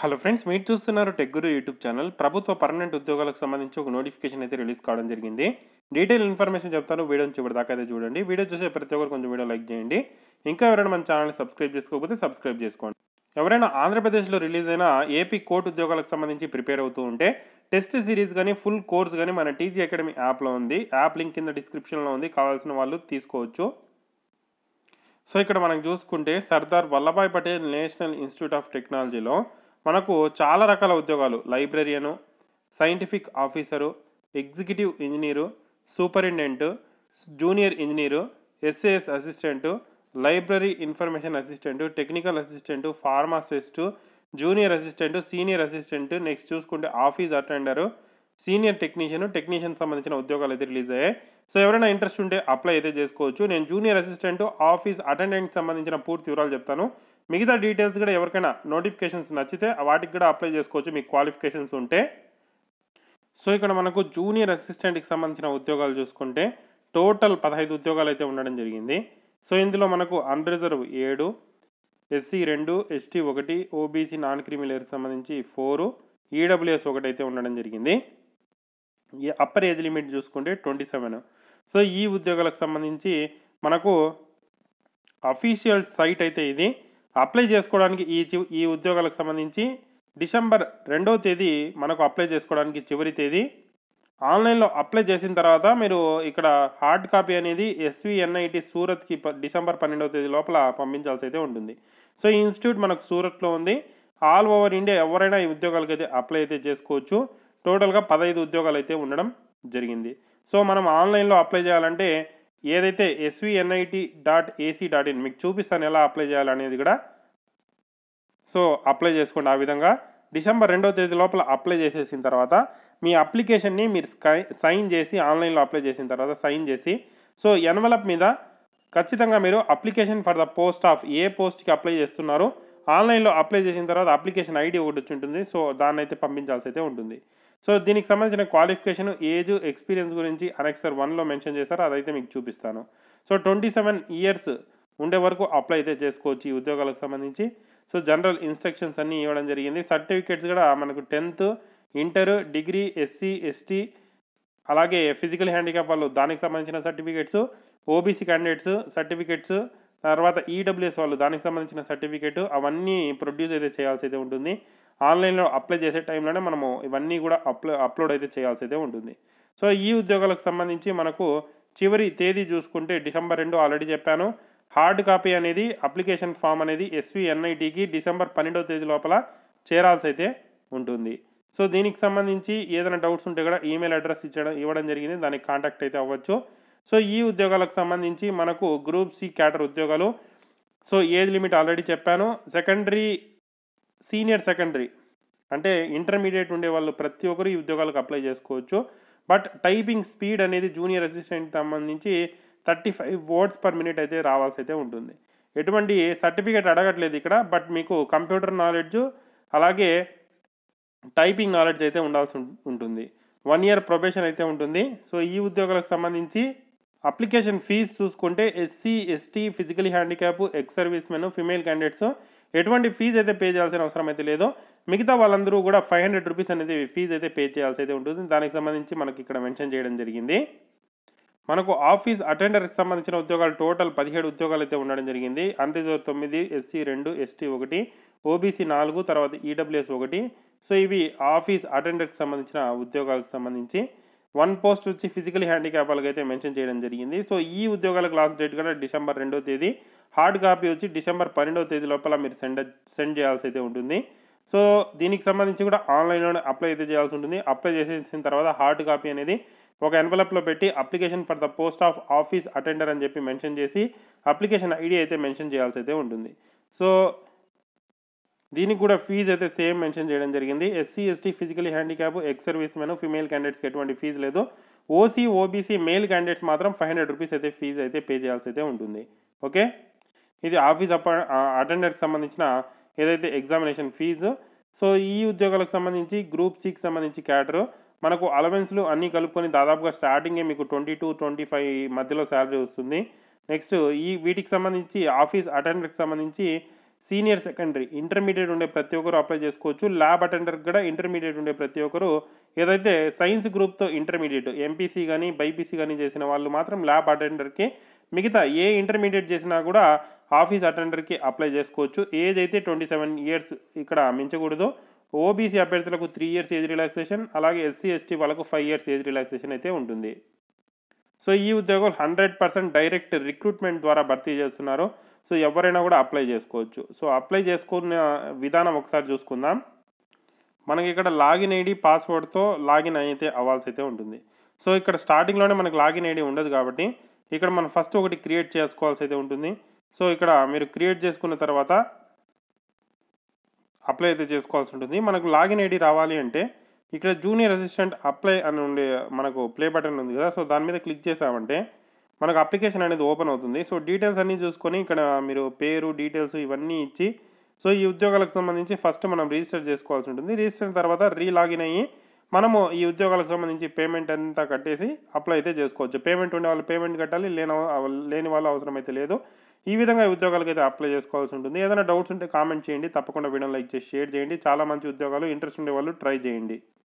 hello friends మీరు చూస్తున్నారు tech guru YouTube channel ప్రభుత్వ పర్మనెంట్ ఉద్యోగాలకు సంబంధించి ఒక నోటిఫికేషన్ అయితే రిలీజ్ కావడం జరిగింది డీటెయిల్ ఇన్ఫర్మేషన్ చెప్తాను వీడియో నుంచి ఇప్పుడు దాకా అయితే చూడండి వీడియో చూసే ప్రతి ఒక్కరు కొంచెం వీడియో లైక్ చేయండి ఇంకా ఎవరైనా మన ఛానల్ని సబ్స్క్రైబ్ చేసుకోకపోతే సబ్స్క్రైబ్ చేసుకోండి ఎవరైనా ఆంధ్రప్రదేశ్లో రిలీజ్ అయిన ఏపీ కోర్టు ఉద్యోగాలకు సంబంధించి ప్రిపేర్ అవుతూ ఉంటే టెస్ట్ సిరీస్ కానీ ఫుల్ కోర్స్ కానీ మన టీజీ అకాడమీ యాప్లో ఉంది యాప్ లింక్ కింద డిస్క్రిప్షన్లో ఉంది కావాల్సిన వాళ్ళు తీసుకోవచ్చు సో ఇక్కడ మనం చూసుకుంటే Sardar Vallabhbhai Patel national institute of టెక్నాలజీలో మనకు చాలా రకాల ఉద్యోగాలు librarian scientific officer executive engineer superintendent junior engineer SAS assistant library information assistant technical assistant pharmacist junior assistant senior assistant next చూసుకుంటే office attender senior technician technician సంబంధించిన ఉద్యోగాలు అయితే రిలీజ్ అయ్యాయి సో ఎవరైనా ఇంట్రెస్ట్ ఉంటే అప్లై అయితే చేసుకోవచ్చు నేను జూనియర్ అసిస్టెంట్ ఆఫీస్ అటెండెంట్ సంబంధించిన పూర్తి వివరాలు చెప్తాను మిగతా డీటెయిల్స్ కూడా ఎవరికైనా నోటిఫికేషన్స్ నచ్చితే వాటికి కూడా అప్లై చేసుకోవచ్చు మీకు క్వాలిఫికేషన్స్ ఉంటే సో ఇక్కడ మనకు జూనియర్ అసిస్టెంట్కి సంబంధించిన ఉద్యోగాలు చూసుకుంటే టోటల్ పదహైదు ఉద్యోగాలు అయితే ఉండడం జరిగింది సో ఇందులో మనకు అన్రిజర్వ్ ఏడు ఎస్సీ రెండు ఎస్టీ ఒకటి ఓబీసీ నాన్ క్రిమిలేయర్కి సంబంధించి ఫోరు ఈడబ్ల్యూఎస్ ఒకటి అయితే ఉండడం జరిగింది ఈ అప్పర్ ఏజ్ లిమిట్ చూసుకుంటే ట్వంటీ సెవెన్ సో ఈ ఉద్యోగాలకు సంబంధించి మనకు అఫీషియల్ సైట్ అయితే ఇది అప్లై చేసుకోవడానికి ఈ చి- ఈ ఉద్యోగాలకు సంబంధించి డిసెంబర్ రెండవ తేదీ మనకు అప్లై చేసుకోవడానికి చివరి తేదీ ఆన్లైన్లో అప్లై చేసిన తర్వాత మీరు ఇక్కడ హార్డ్ కాపీ అనేది ఎస్విఎన్ఐటి సూరత్కి ప- డిసెంబర్ పన్నెండవ తేదీ లోపల పంపించాల్సి అయితే ఉంటుంది సో ఈ ఇన్స్టిట్యూట్ మనకు సూరత్లో ఉంది ఆల్ ఓవర్ ఇండియా ఎవరైనా ఈ ఉద్యోగాలకు అయితే అప్లై అయితే చేసుకోవచ్చు టోటల్గా పదహైదు ఉద్యోగాలు అయితే ఉండడం జరిగింది సో మనం ఆన్లైన్లో అప్లై చేయాలంటే ఏదైతే SVNIT dot AC dot in మీకు చూపిస్తాను ఎలా అప్లై చేయాలనేది కూడా సో అప్లై చేసుకోండి ఆ విధంగా డిసెంబర్ రెండో తేదీ లోపల అప్లై చేసేసిన తర్వాత మీ అప్లికేషన్ని మీరు స్కై సైన్ చేసి ఆన్లైన్లో అప్లై చేసిన తర్వాత సైన్ చేసి సో ఎన్వలప్ మీద ఖచ్చితంగా మీరు application for the post of ఏ పోస్ట్కి అప్లై చేస్తున్నారు ఆన్లైన్లో అప్లై చేసిన తర్వాత అప్లికేషన్ ఐడి ఒకటి వచ్చి ఉంటుంది సో దాన్ని అయితే పంపించాల్సి అయితే ఉంటుంది సో దీనికి సంబంధించిన క్వాలిఫికేషన్ ఏజ్ ఎక్స్పీరియన్స్ గురించి అనెక్సర్ వన్లో మెన్షన్ చేశారు అదైతే మీకు చూపిస్తాను సో ట్వంటీ సెవెన్ ఇయర్స్ ఉండే వరకు అప్లై అయితే చేసుకోవచ్చు ఈ ఉద్యోగాలకు సంబంధించి సో జనరల్ ఇన్స్ట్రక్షన్స్ అన్నీ ఇవ్వడం జరిగింది సర్టిఫికేట్స్ కూడా మనకు tenth inter degree SC ST అలాగే ఫిజికల్ హ్యాండిక్యాప్ వాళ్ళు దానికి సంబంధించిన సర్టిఫికేట్స్ ఓబీసీ క్యాండిడేట్స్ సర్టిఫికేట్స్ తర్వాత ఈడబ్ల్యూఎస్ వాళ్ళు దానికి సంబంధించిన సర్టిఫికేట్ అవన్నీ ప్రొడ్యూస్ అయితే చేయాల్సి అయితే ఉంటుంది ఆన్లైన్లో అప్లై చేసే టైంలోనే మనము ఇవన్నీ కూడా అప్లో అప్లోడ్ అయితే చేయాల్సి అయితే ఉంటుంది సో ఈ ఉద్యోగాలకు సంబంధించి మనకు చివరి తేదీ చూసుకుంటే డిసెంబర్ రెండు ఆల్రెడీ చెప్పాను హార్డ్ కాపీ అనేది అప్లికేషన్ ఫామ్ అనేది ఎస్విఎన్ఐటికి డిసెంబర్ పన్నెండవ తేదీ లోపల చేరాల్సి అయితే ఉంటుంది సో దీనికి సంబంధించి ఏదైనా డౌట్స్ ఉంటే కూడా ఈమెయిల్ అడ్రస్ ఇచ్చడం ఇవ్వడం జరిగింది దానికి కాంటాక్ట్ అయితే అవ్వచ్చు సో ఈ ఉద్యోగాలకు సంబంధించి మనకు గ్రూప్ సి క్యాటర్ ఉద్యోగాలు సో ఏజ్ లిమిట్ ఆల్రెడీ చెప్పాను సెకండరీ సీనియర్ సెకండరీ అంటే ఇంటర్మీడియట్ ఉండే వాళ్ళు ప్రతి ఒక్కరు ఈ ఉద్యోగాలకు అప్లై చేసుకోవచ్చు బట్ టైపింగ్ స్పీడ్ అనేది జూనియర్ అసిస్టెంట్ సంబంధించి thirty five words per minute అయితే రావాల్సి అయితే ఉంటుంది ఎటువంటి సర్టిఫికేట్ అడగట్లేదు ఇక్కడ బట్ మీకు కంప్యూటర్ నాలెడ్జ్ అలాగే టైపింగ్ నాలెడ్జ్ అయితే ఉండాల్సి ఉం- ఉంటుంది వన్ ఇయర్ ప్రొబేషన్ అయితే ఉంటుంది సో ఈ ఉద్యోగాలకు సంబంధించి అప్లికేషన్ ఫీజు చూసుకుంటే SC ST physically handicap ex service men female candidates ఎటువంటి ఫీజు అయితే పే చేయాల్సిన అవసరం అయితే లేదు మిగతా వాళ్ళందరూ కూడా ఫైవ్ హండ్రెడ్ రూపీస్ అనేది ఫీజు అయితే పే చేయాల్సి అయితే ఉంటుంది దానికి సంబంధించి మనకి ఇక్కడ మెన్షన్ చేయడం జరిగింది మనకు ఆఫీస్ అటెండర్కి సంబంధించిన ఉద్యోగాలు టోటల్ పదిహేడు ఉద్యోగాలు అయితే ఉండడం జరిగింది అన్రిజర్వ్ తొమ్మిది ఎస్సీ రెండు ఎస్టీ ఒకటి ఓబీసీ నాలుగు తర్వాత ఈడబ్ల్యూఎస్ ఒకటి సో ఇవి ఆఫీస్ అటెండర్కి సంబంధించిన ఉద్యోగాలకు సంబంధించి వన్ పోస్ట్ వచ్చి ఫిజికల్ హ్యాండిక్యాప్ వాళ్ళకి అయితే మెన్షన్ చేయడం జరిగింది సో ఈ ఉద్యోగాలకు లాస్ట్ డేట్ కూడా డిసెంబర్ రెండో తేదీ హార్డ్ కాపీ వచ్చి డిసెంబర్ పన్నెండవ తేదీ లోపల మీరు సెండ్ సెండ్ చేయాల్సి అయితే ఉంటుంది సో దీనికి సంబంధించి కూడా ఆన్లైన్లోనే అప్లై అయితే చేయాల్సి ఉంటుంది అప్లై చేసేసిన తర్వాత హార్డ్ కాపీ అనేది ఒక ఎన్వలప్లో పెట్టి application for the post of office attender అని చెప్పి మెన్షన్ చేసి అప్లికేషన్ ఐడి అయితే మెన్షన్ చేయాల్సి అయితే ఉంటుంది సో దీనికి కూడా ఫీజు అయితే సేమ్ మెన్షన్ చేయడం జరిగింది SC ST physically handicap ex service men female క్యాండిడేట్స్కి ఎటువంటి ఫీజు లేదు ఓసీ ఓబీసీ మేల్ క్యాండిడేట్స్ మాత్రం ఫైవ్ హండ్రెడ్ రూపీస్ అయితే ఫీజు అయితే పే చేయాల్సి అయితే ఉంటుంది ఓకే ఇది ఆఫీస్ అప అటెండర్కి సంబంధించిన ఏదైతే ఎగ్జామినేషన్ ఫీజు సో ఈ ఉద్యోగాలకు సంబంధించి గ్రూప్ సికి సంబంధించి క్యాటరు మనకు అలవెన్స్లు అన్నీ కలుపుకొని దాదాపుగా స్టార్టింగే మీకు ట్వంటీ టు ట్వంటీ ఫైవ్ మధ్యలో శాలరీ వస్తుంది నెక్స్ట్ ఈ వీటికి సంబంధించి ఆఫీస్ అటెండర్కి సంబంధించి సీనియర్ సెకండరీ ఇంటర్మీడియట్ ఉండే ప్రతి ఒక్కరు అప్లై చేసుకోవచ్చు ల్యాబ్ అటెండర్ కూడా ఇంటర్మీడియట్ ఉండే ప్రతి ఒక్కరు ఏదైతే సైన్స్ గ్రూప్తో ఇంటర్మీడియట్ ఎంపీసీ కానీ బైపీసీ కానీ చేసిన వాళ్ళు మాత్రం ల్యాబ్ అటెండర్కి మిగతా ఏ ఇంటర్మీడియట్ చేసినా కూడా ఆఫీస్ అటెండర్కి అప్లై చేసుకోవచ్చు ఏజ్ అయితే ట్వంటీ సెవెన్ ఇయర్స్ ఇక్కడ మించకూడదు ఓబీసీ అభ్యర్థులకు త్రీ ఇయర్స్ ఏజ్ రిలాక్సేషన్ అలాగే ఎస్సీ ఎస్టీ వాళ్ళకు ఫైవ్ ఇయర్స్ ఏజ్ రిలాక్సేషన్ అయితే ఉంటుంది సో ఈ ఉద్యోగాలు హండ్రెడ్ పర్సెంట్ డైరెక్ట్ రిక్రూట్మెంట్ ద్వారా భర్తీ చేస్తున్నారు సో ఎవరైనా కూడా అప్లై చేసుకోవచ్చు సో అప్లై చేసుకున్న విధానం ఒకసారి చూసుకుందాం మనకి ఇక్కడ లాగిన్ ఐడి పాస్వర్డ్తో లాగిన్ అయితే అవ్వాల్సి అయితే ఉంటుంది సో ఇక్కడ స్టార్టింగ్లోనే మనకి లాగిన్ ఐడి ఉండదు కాబట్టి ఇక్కడ మనం ఫస్ట్ ఒకటి క్రియేట్ చేసుకోవాల్సి అయితే ఉంటుంది సో ఇక్కడ మీరు క్రియేట్ చేసుకున్న తర్వాత అప్లై అయితే చేసుకోవాల్సి ఉంటుంది మనకు లాగిన్ ఐడి రావాలి అంటే ఇక్కడ జూనియర్ అసిస్టెంట్ అప్లై అని ఉండే మనకు ప్లే బటన్ ఉంది కదా సో దాని మీద క్లిక్ చేసామంటే మనకు అప్లికేషన్ అనేది ఓపెన్ అవుతుంది సో డీటెయిల్స్ అన్నీ చూసుకొని ఇక్కడ మీరు పేరు డీటెయిల్స్ ఇవన్నీ ఇచ్చి సో ఈ ఉద్యోగాలకు సంబంధించి ఫస్ట్ మనం రిజిస్టర్ చేసుకోవాల్సి ఉంటుంది రిజిస్టర్ అయిన తర్వాత రీలాగిన్ అయ్యి మనము ఈ ఉద్యోగాలకు సంబంధించి పేమెంట్ అంతా కట్టేసి అప్లై అయితే చేసుకోవచ్చు పేమెంట్ ఉండే వాళ్ళు పేమెంట్ కట్టాలి లేని లేని వాళ్ళు అవసరం అయితే లేదు ఈ విధంగా ఈ ఉద్యోగాలకు అయితే అప్లై చేసుకోవాల్సి ఉంటుంది ఏదైనా డౌట్స్ ఉంటే కామెంట్ చేయండి తప్పకుండా వీడియో లైక్ చేసి షేర్ చేయండి చాలా మంచి ఉద్యోగాలు ఇంట్రెస్ట్ ఉండే వాళ్ళు ట్రై చేయండి